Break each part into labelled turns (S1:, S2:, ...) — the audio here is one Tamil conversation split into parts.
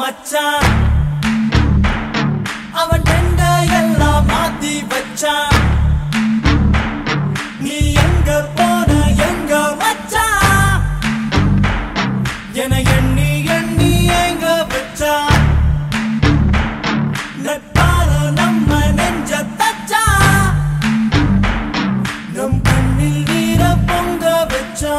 S1: மச்சான் அவன் டெண்ட எல்லாம் மாத்தி வச்சான் நீ எங்க போன எங்க மச்சான் என எண்ணி எண்ணி எங்க வச்சான் நட்பால நம்ம நெஞ்ச தச்சா நம் கண்ணில் நீர பொங்க வச்சா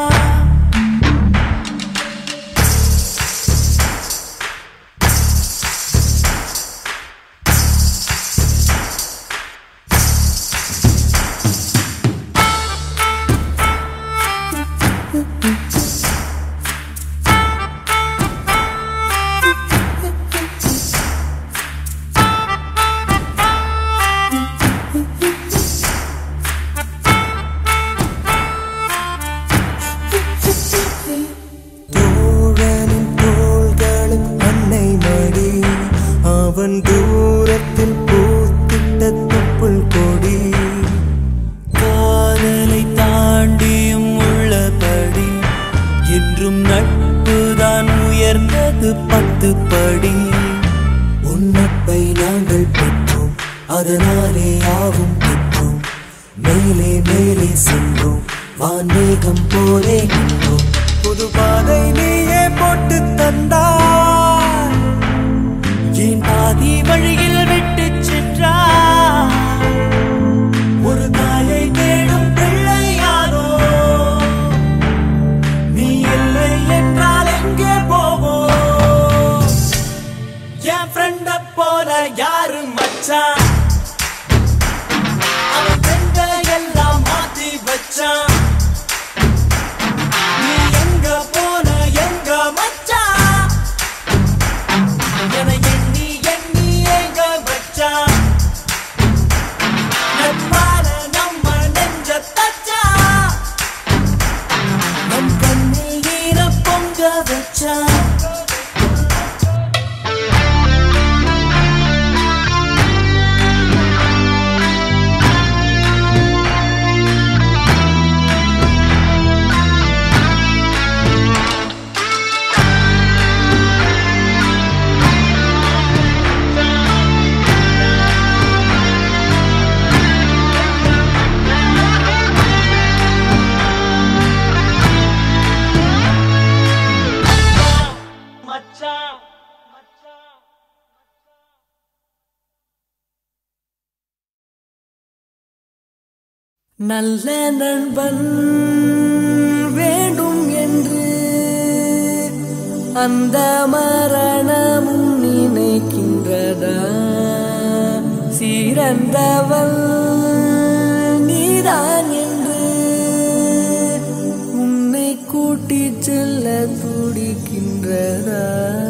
S2: தோழனின் தோள்களும் அன்னை மடி அவன் தூரத்தில் பூத்திட்ட தொப்புள் கொடி
S1: காதலை தாண்டியும் உள்ளபடி என்றும் நட்புதான் உயர்ந்தது பத்து படி
S2: உன்னப்பை நாங்கள் பெற்றோம் அதனாலே யாவும் பெற்றோம் மேலே மேலே சென்றோம் வான்மேகம் போலே நின்றோம்
S1: புது பாதை நீயே போட்டு தந்தாய் ஏன் பாதி வழியில் விட்டு சென்றாய் ஒரு தாயை தேடும் பிள்ளையாரோ நீ இல்லை என்றால் எங்கே போவோம் என் ஃப்ரெண்ட போல யாரு மச்சான் அவன் ஃப்ரெண்ட எல்லாம் மாத்தி வச்சான் நீ எங்க போன எங்க மச்சான் என எண்ணி எண்ணி எங்க வச்சான் நட்பால நம்ம நெஞ்ச தச்சா நம் கண்ணில் நீர பொங்க வச்சா மச்சான் மச்சான் நல்ல நண்பன் வேண்டும் என்று அந்த மரணமும் நினைக்கின்றதா சிறந்தவள் நீதான் என்று உன்னை கூட்டிச் செல்ல துடிக்கின்றதா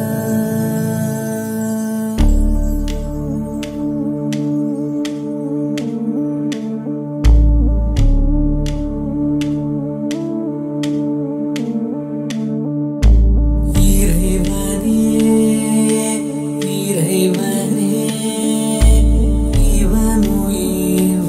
S1: இறைவனே இறைவனே இவன் உயிர்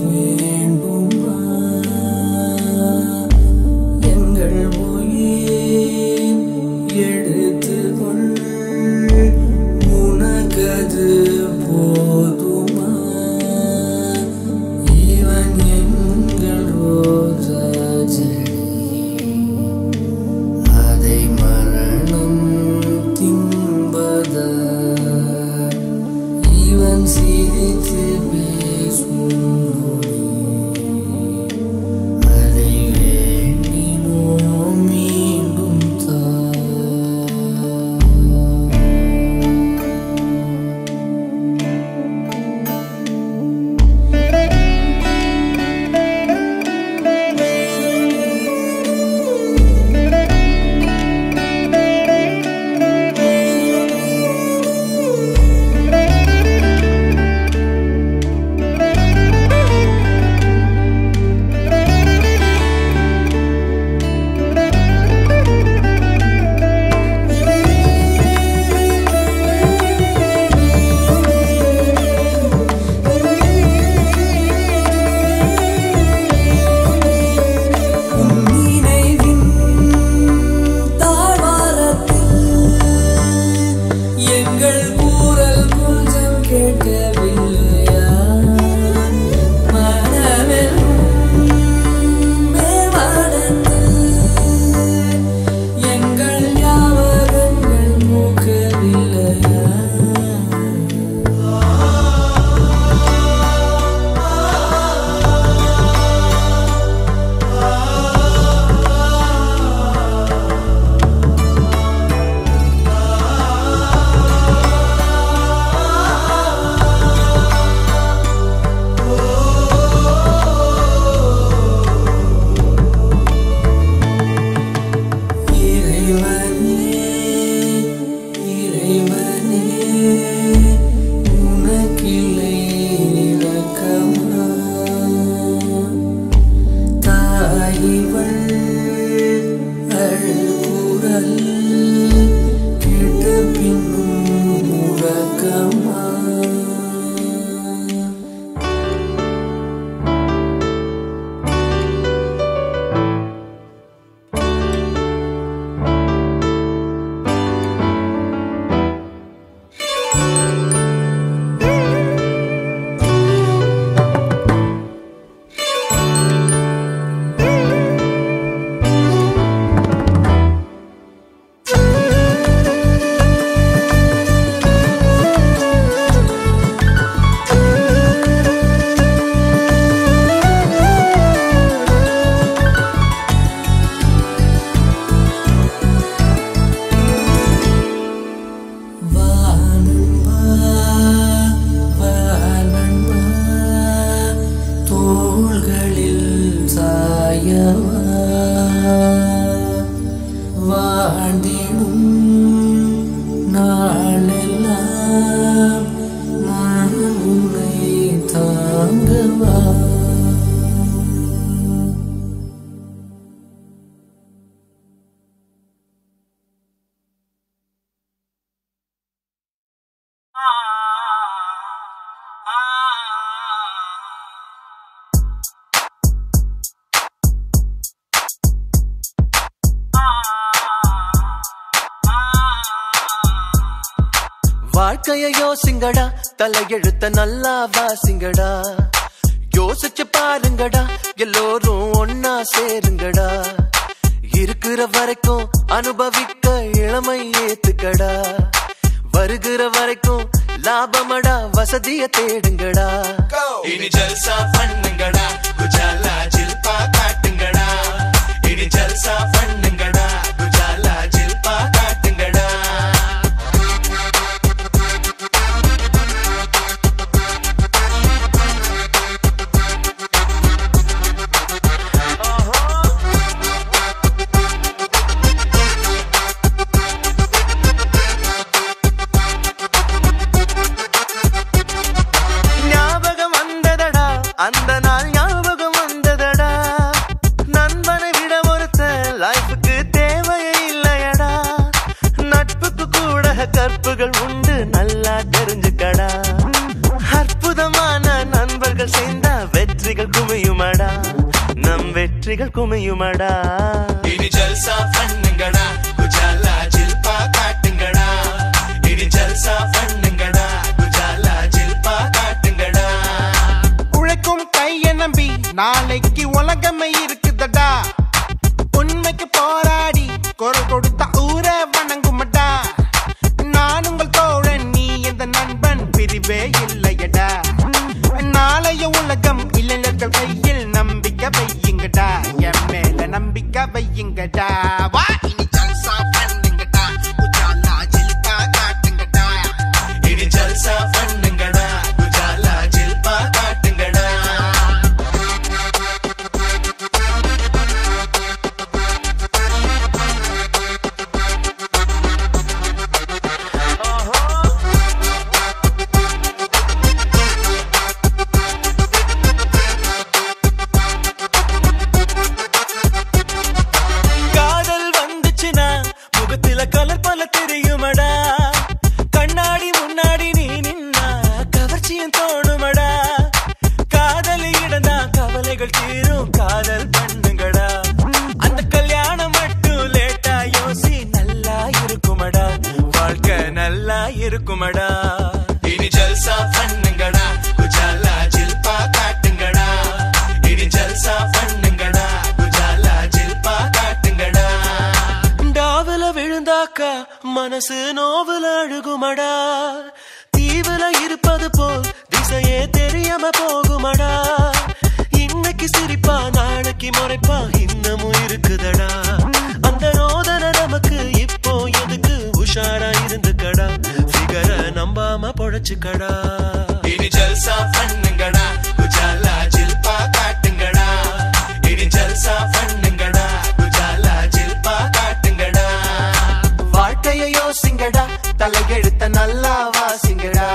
S1: வாழ்க்கைய யோசிங்கடா தலையெழுத்த நல்லா வாசிங்கடா யோசிச்சு பாருங்கடா எல்லோரும் ஒன்னா சேருங்கடா இருக்கிற வரைக்கும் அனுபவிக்க இளமை ஏத்துக்கடா வருகிற வரைக்கும் லாபமடா வசதிய தேடுங்கடா இனி ஜல்சா பண்ணுங்கடா குஜாலா ஜில்பா காட்டுங்கடா இனி ஜல்சா பண்ணுங்கடா குஜாலா ஜில்பா காட்டுங்கடா ஞாபகம் வந்ததடா அந்த நாள் ஞாபகம் வந்ததடா நண்பனை விட ஒருத்த லைஃபுக்கு தேவையே இல்லையடா நட்புக்கு கூட கற்புகள் உண்டு நல்லா தெரிஞ்சுக்கடா அற்புதமான நண்பர்கள் சேர்ந்தா வெற்றிகள் குமியுமடா நம் வெற்றிகள் குமியுமடா இனி ஜல்சா பண்ணுங்கடா குஜாலா ஜில்பா காட்டுங்கடா இனி ஜல்சா பண்ணுங்கடா குஜாலா ஜில்பா காட்டுங்கடா
S3: உழைக்கும் கைய நம்பி நாளைக்கு உலகமே இருக்குதடா உண்மைக்கு போராடி குரல் கொடுத்த ஊர வணங்குமடா நான் உங்கள் தோழன் நீ எந்த நண்பன் பிரிவே இல்லையடா நாளைய உலகம் இளைஞர்கள் கையில் நம்பிக்கை வையுங்கடா என் மேல நம்பிக்கை வையுங்கடா வா இனி ஜல்சா பண்ணுங்கடா உஜாலா ஜில்கா காட்டுங்கடா
S1: இனி ஜல்சா பண்ணுங்கடா குஜாலா ஜில்பா காட்டுங்கடா காதல் வந்துச்சுன்னா முகத்தில கலர் பல தெரியுமடா கண்ணாடி முன்னாடி நீ நின்னா கவர்ச்சியும் தோணுமடா காதலி இடந்தா கவலைகள் தீரும் காதல் பண்ணுங்கடா அந்த கல்யாணம் மட்டும் லேட்டா யோசி நல்லா இருக்குமடா வாழ்க்கை நல்லா இருக்குமடா இனி ஜல்சா பண்ணுங்கடா குஜாலா ஜில்பா காட்டுங்கடா இனி ஜல்சா பண்ணுங்கடா குஜாலா ஜில்பா காட்டுங்கடா டாவுல விழுந்தாக்கா மனசு நோவுல அழுகுமடா தீவுல இருப்பது போல் திசையே தெரியாம போகுமடா இன்னைக்கு சிரிப்பா நாளைக்கு முறைப்பா இன்னமும் இருக்குதடா அந்த ரோதனை நமக்கு இப்போ எதுக்கு உஷாரா இருந்துக்கடா ஃபிகர நம்பாம பொழைச்சுக்கடா இனி ஜல்சா பண்ணுங்கடா குஜாலா ஜில்பா காட்டுங்கடா இனி ஜல்சா பண்ணுங்கடா குஜாலா ஜில்பா காட்டுங்கடா வாழ்க்கைய யோசிங்கடா தலையெழுத்த நல்லா வாசிங்கடா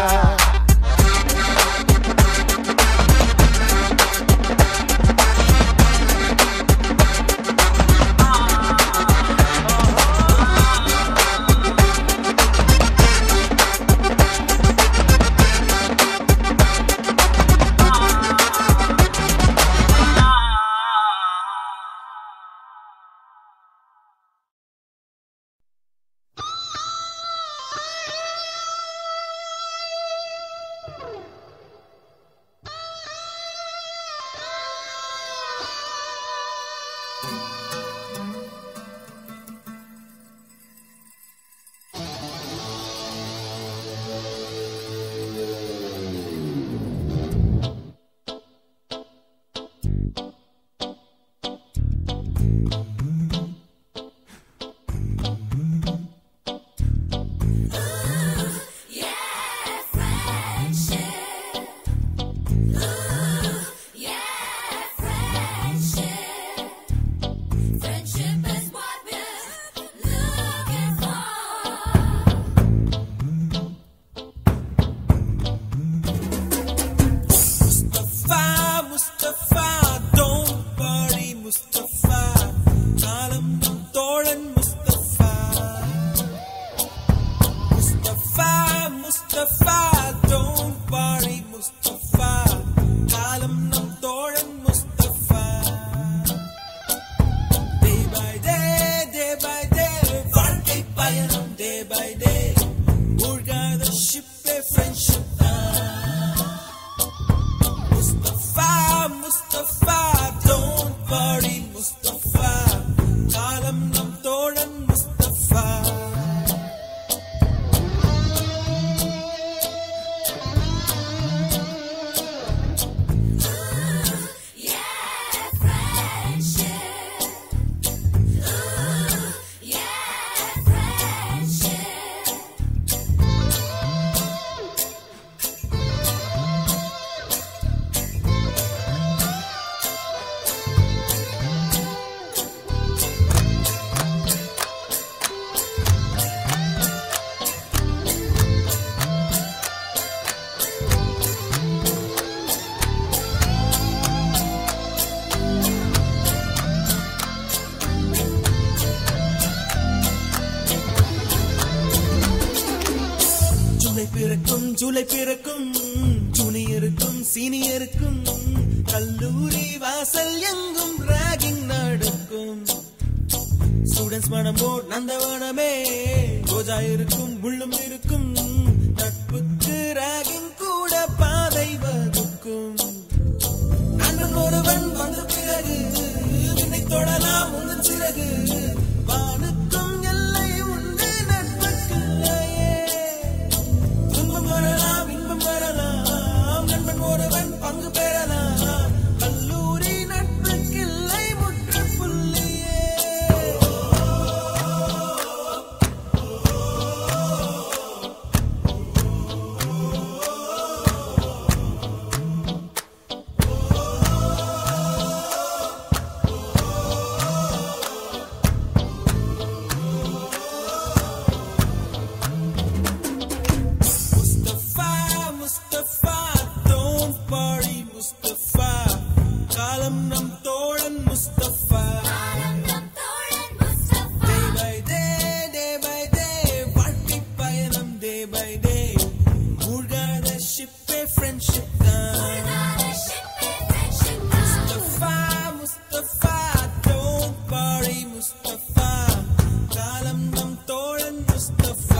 S2: day by day மூழ்காத ship பிறக்கும் ஜூலை பிறக்கும் ஜூனியருக்கும் சீனியருக்கும் கல்லூரி வாசல் எங்கும் ராகிங் நடக்கும் ஸ்டூடெண்ட்ஸ் மனம் போட் நந்தவனமே ரோஜா இருக்கும் முள்ளும் இருக்கும் நட்புக்கு ராகிங் கூட பாதை வகுக்கும் நண்பன் ஒருவன் வந்த பிறகு விண்ணை தொடலாம் உந்தன் சிறகு வானுக்கும் எல்லை உண்டு நட்புக்குள்ளையே துன்பம் வரலாம் இன்பம் வரலாம் நண்பன் ஒருவன் பங்கு பெறலாம் கல்லூரி நட்புக்கில்லை முற்றுப்புள்ளியே Mustafa, Mustafa, don't worry, Mustafa. காலம் நம் தோழன் Mustafa Day by day, day by day, வாழ்க்கை பயணம் day by day. மூழ்காத ship A friendship தான். Mustafa, Mustafa, don't worry, Mustafa. காலம் நம் தோழன் முஸ்தபா